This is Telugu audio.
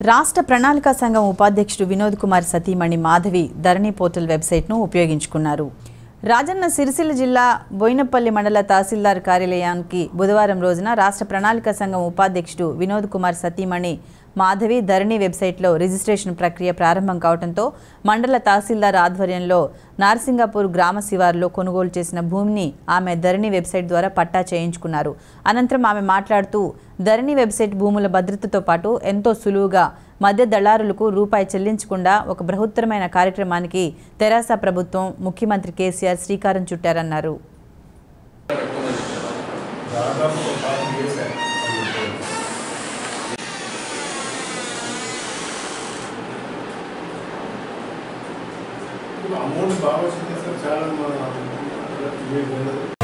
రాష్ట్ర ప్రణాళికా సంఘం ఉపాధ్యక్షుడు వినోద్ కుమార్ సతీమణి మాధవి ధరణి పోర్టల్ వెబ్సైట్ను ఉపయోగించుకున్నారు రాజన్న సిరిసిల్ల జిల్లా బోయినపల్లి మండల తహసీల్దార్ కార్యాలయానికి బుధవారం రోజున రాష్ట్ర ప్రణాళికా సంఘం ఉపాధ్యక్షుడు వినోద్ కుమార్ సతీమణి మాధవి ధరణి వెబ్సైట్లో రిజిస్ట్రేషన్ ప్రక్రియ ప్రారంభం కావడంతో మండల తహసీల్దార్ ఆధ్వర్యంలో నార్సింగాపూర్ గ్రామ శివారులో కొనుగోలు చేసిన భూమిని ఆమె ధరణి వెబ్సైట్ ద్వారా పట్టా చేయించుకున్నారు అనంతరం ఆమె మాట్లాడుతూ ధరణి వెబ్సైట్ భూముల భద్రతతో పాటు ఎంతో సులువుగా మధ్య దళారులకు రూపాయి చెల్లించకుండా ఒక బృహత్తరమైన కార్యక్రమానికి తెరాస ప్రభుత్వం ముఖ్యమంత్రి కేసీఆర్ శ్రీకారం చుట్టారన్నారు దాదాపు ఒక ఫార్టీ ఇయర్స్ అయింది. ఇప్పుడు అమౌంట్ బాగా వచ్చింది సార్ చాలా మన మీకు ఉన్నది.